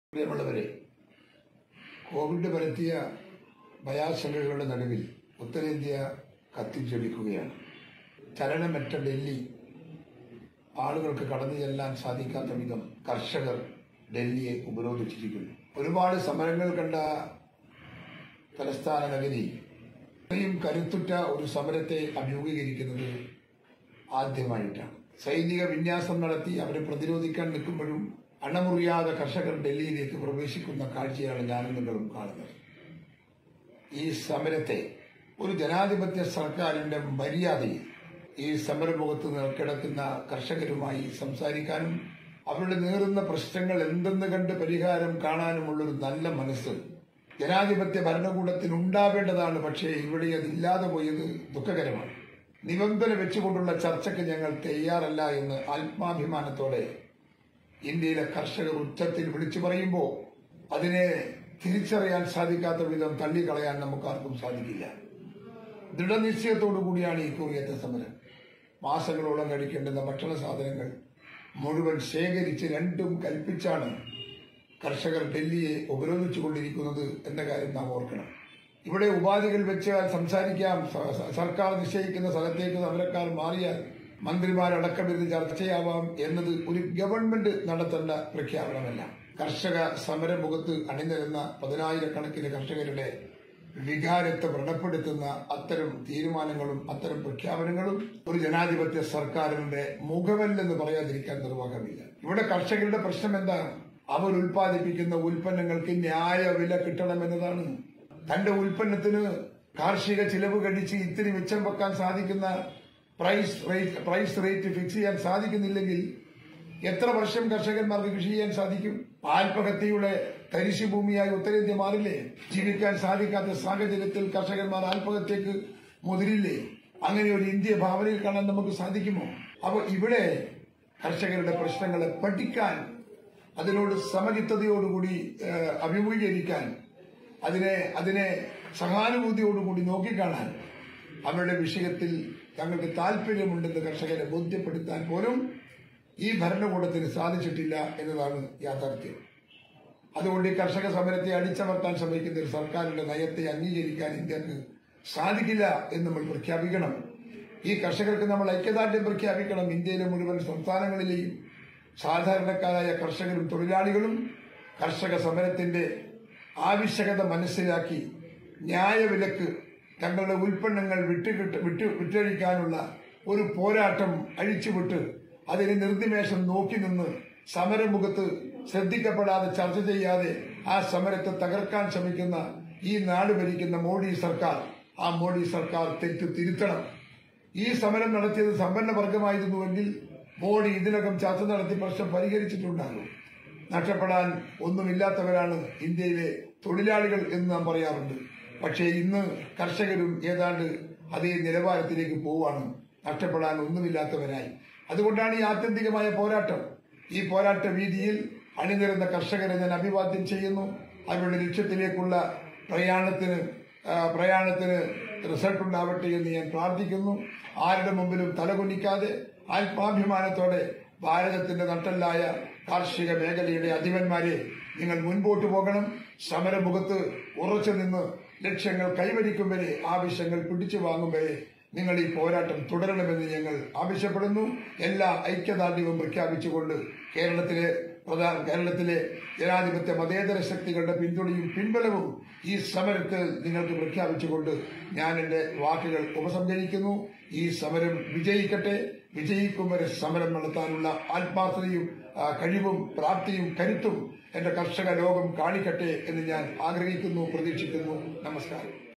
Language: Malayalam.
പ്രിയമുള്ളവരെ കോവിഡ് പരത്തിയ ഭയാശങ്കകളുടെ നടുവിൽ ഉത്തരേന്ത്യ കത്തിജ്വലിക്കുകയാണ് ചലനമറ്റ ഡൽഹി ആളുകൾക്ക് കടന്നു ചെല്ലാൻ സാധിക്കാത്ത വിധം കർഷകർ ഡൽഹിയെ ഉപരോധിച്ചിരിക്കുന്നു ഒരുപാട് സമരങ്ങൾ കണ്ട തലസ്ഥാന നഗരി ഇത്രയും കരുത്തുറ്റ ഒരു സമരത്തെ അഭിമുഖീകരിക്കുന്നത് ആദ്യമായിട്ടാണ് സൈനിക വിന്യാസം നടത്തി അവരെ പ്രതിരോധിക്കാൻ നിൽക്കുമ്പോഴും അണമുറിയാതെ കർഷകർ ഡൽഹിയിലേക്ക് പ്രവേശിക്കുന്ന കാഴ്ചയാണ് ഞാനും നിങ്ങളും കാണുന്നത് ഈ സമരത്തെ ഒരു ജനാധിപത്യ സർക്കാരിന്റെ മര്യാദയിൽ ഈ സമരമുഖത്ത് കിടക്കുന്ന കർഷകരുമായി സംസാരിക്കാനും അവരുടെ നേറുന്ന പ്രശ്നങ്ങൾ എന്തെന്ന് കണ്ട് പരിഹാരം കാണാനുമുള്ളൊരു നല്ല മനസ്സ് ജനാധിപത്യ ഭരണകൂടത്തിന് ഉണ്ടാവേണ്ടതാണ് പക്ഷേ ഇവിടെ അതില്ലാതെ പോയത് ദുഃഖകരമാണ് നിബന്ധന വെച്ചുകൊണ്ടുള്ള ചർച്ചയ്ക്ക് ഞങ്ങൾ തയ്യാറല്ല എന്ന് ആത്മാഭിമാനത്തോടെ ഇന്ത്യയിലെ കർഷകർ ഉച്ചത്തിൽ വിളിച്ചു പറയുമ്പോൾ അതിനെ തിരിച്ചറിയാൻ സാധിക്കാത്ത വിധം തള്ളിക്കളയാൻ നമുക്കാർക്കും സാധിക്കില്ല ദൃഢനിശ്ചയത്തോടു കൂടിയാണ് ഈ കുറിയത്തെ സമരം മാസങ്ങളോളം കഴിക്കേണ്ടുന്ന ഭക്ഷണ സാധനങ്ങൾ മുഴുവൻ ശേഖരിച്ച് രണ്ടും കൽപ്പിച്ചാണ് കർഷകർ ഡൽഹിയെ ഉപരോധിച്ചുകൊണ്ടിരിക്കുന്നത് എന്ന കാര്യം നാം ഓർക്കണം ഇവിടെ ഉപാധികൾ വെച്ച് സംസാരിക്കാം സ- സ- സർക്കാർ നിശ്ചയിക്കുന്ന സ്ഥലത്തേക്ക് സമരക്കാർ മാറിയാൽ മന്ത്രിമാരടക്കമിരുന്ന് ചർച്ചയാവാം എന്നത് ഒരു ഗവൺമെന്റ് നടത്തേണ്ട പ്രഖ്യാപനമല്ല കർഷക സമരമുഖത്ത് അണിനിരുന്ന പതിനായിരക്കണക്കിന് കർഷകരുടെ വികാരത്തെ വ്രണപ്പെടുത്തുന്ന അത്തരം തീരുമാനങ്ങളും അത്തരം പ്രഖ്യാപനങ്ങളും ഒരു ജനാധിപത്യ സർക്കാരിന്റെ മുഖമല്ലെന്ന് പറയാതിരിക്കാൻ നിർവാഹമില്ല ഇവിടെ കർഷകരുടെ പ്രശ്നം എന്താണ് അവർ ഉൽപ്പാദിപ്പിക്കുന്ന ഉൽപ്പന്നങ്ങൾക്ക് ന്യായ വില കിട്ടണമെന്നതാണ് തന്റെ ഉൽപ്പന്നത്തിന് കാർഷിക ചിലവ് കഴിച്ച് ഇത്തിരി മിച്ചം വെക്കാൻ സാധിക്കുന്ന price rate price rate fix ചെയ്യാൻ സാധിക്കുന്നില്ലെങ്കിൽ എത്ര വർഷം കർഷകന്മാർക്ക് കൃഷി ചെയ്യാൻ സാധിക്കും ആത്മഹത്യയുടെ തരിശു ഭൂമിയായി ഉത്തരേന്ത്യ മാറില്ലേ ജീവിക്കാൻ സാധിക്കാത്ത സാഹചര്യത്തിൽ കർഷകന്മാർ ആത്മഹത്യക്ക് മുതിരില്ലേ അങ്ങനെ ഒരു ഇന്ത്യ ഭാവനയിൽ കാണാൻ നമുക്ക് സാധിക്കുമോ അപ്പൊ ഇവിടെ കർഷകരുടെ പ്രശ്നങ്ങളെ പഠിക്കാൻ അതിനോട് സമചിത്തതയോടുകൂടി ഏഹ്, അഭിമുഖീകരിക്കാൻ അതിനെ അതിനെ സഹാനുഭൂതിയോടുകൂടി നോക്കിക്കാണാൻ അവരുടെ വിഷയത്തിൽ തങ്ങൾക്ക് താല്പര്യമുണ്ടെന്ന് കർഷകരെ ബോധ്യപ്പെടുത്താൻ പോലും ഈ ഭരണകൂടത്തിന് സാധിച്ചിട്ടില്ല എന്നതാണ് യാഥാർത്ഥ്യം അതുകൊണ്ട് ഈ കർഷക സമരത്തെ അടിച്ചമർത്താൻ ശ്രമിക്കുന്ന ഒരു സർക്കാരിന്റെ നയത്തെ അംഗീകരിക്കാൻ ഇന്ത്യക്ക് സാധിക്കില്ല എന്ന് നമ്മൾ പ്രഖ്യാപിക്കണം ഈ കർഷകർക്ക് നമ്മൾ ഐക്യദാർഢ്യം പ്രഖ്യാപിക്കണം ഇന്ത്യയിലെ മുഴുവൻ സംസ്ഥാനങ്ങളിലെയും സാധാരണക്കാരായ കർഷകരും തൊഴിലാളികളും കർഷക സമരത്തിന്റെ ആവശ്യകത മനസ്സിലാക്കി ന്യായവിലക്ക് തങ്ങളുടെ ഉൽപ്പന്നങ്ങൾ വിട്ടുകിട്ട് വിട്ടു വിറ്റഴിക്കാനുള്ള ഒരു പോരാട്ടം അഴിച്ചുവിട്ട് അതിന് നിർനിമേഷം നോക്കി നിന്ന് സമരമുഖത്ത് ശ്രദ്ധിക്കപ്പെടാതെ ചർച്ച ചെയ്യാതെ ആ സമരത്തെ തകർക്കാൻ ശ്രമിക്കുന്ന ഈ നാട് ഭരിക്കുന്ന മോഡി സർക്കാർ ആ മോഡി സർക്കാർ തെറ്റു തിരുത്തണം ഈ സമരം നടത്തിയത് സമ്പന്ന വർഗമായിരുന്നുവെങ്കിൽ മോഡി ഇതിനകം ചർച്ച നടത്തി പ്രശ്നം പരിഹരിച്ചിട്ടുണ്ടാകും നഷ്ടപ്പെടാൻ ഒന്നുമില്ലാത്തവരാണ് ഇന്ത്യയിലെ തൊഴിലാളികൾ എന്ന് നാം പറയാറുണ്ട് പക്ഷേ ഇന്ന് കർഷകരും ഏതാണ്ട് അതേ നിലവാരത്തിലേക്ക് പോവാണ് നഷ്ടപ്പെടാൻ ഒന്നുമില്ലാത്തവരായി അതുകൊണ്ടാണ് ഈ ആത്യന്തികമായ പോരാട്ടം ഈ പോരാട്ട വീതിയിൽ അണിനിരുന്ന കർഷകരെ ഞാൻ അഭിവാദ്യം ചെയ്യുന്നു അവരുടെ ലക്ഷ്യത്തിലേക്കുള്ള പ്രയാണത്തിന് ആ, പ്രയാണത്തിന് റിസൾട്ട് ഉണ്ടാവട്ടെ എന്ന് ഞാൻ പ്രാർത്ഥിക്കുന്നു ആരുടെ മുമ്പിലും തലകുനിക്കാതെ ആത്മാഭിമാനത്തോടെ ഭാരതത്തിന്റെ നട്ടല്ലായ കാർഷിക മേഖലയുടെ അധിപന്മാരെ നിങ്ങൾ മുൻപോട്ട് പോകണം സമരമുഖത്ത് ഉറച്ചു നിന്ന് ലക്ഷ്യങ്ങൾ കൈവരിക്കും വരെ ആവശ്യങ്ങൾ പിടിച്ചു വാങ്ങും വരെ നിങ്ങൾ ഈ പോരാട്ടം തുടരണമെന്ന് ഞങ്ങൾ ആവശ്യപ്പെടുന്നു എല്ലാ ഐക്യദാർഢ്യവും പ്രഖ്യാപിച്ചുകൊണ്ട് കേരളത്തിലെ പ്രധാന കേരളത്തിലെ ജനാധിപത്യ മതേതര ശക്തികളുടെ പിന്തുണയും പിൻബലവും ഈ സമരത്തിൽ നിങ്ങൾക്ക് പ്രഖ്യാപിച്ചുകൊണ്ട് ഞാൻ എന്റെ വാക്കുകൾ ഉപസംഹരിക്കുന്നു ഈ സമരം വിജയിക്കട്ടെ വിജയിക്കും വരെ സമരം നടത്താനുള്ള ആത്മാർത്ഥതയും ആ, കഴിവും പ്രാപ്തിയും കരുത്തും എന്റെ കർഷക ലോകം കാണിക്കട്ടെ എന്ന് ഞാൻ ആഗ്രഹിക്കുന്നു പ്രതീക്ഷിക്കുന്നു നമസ്കാരം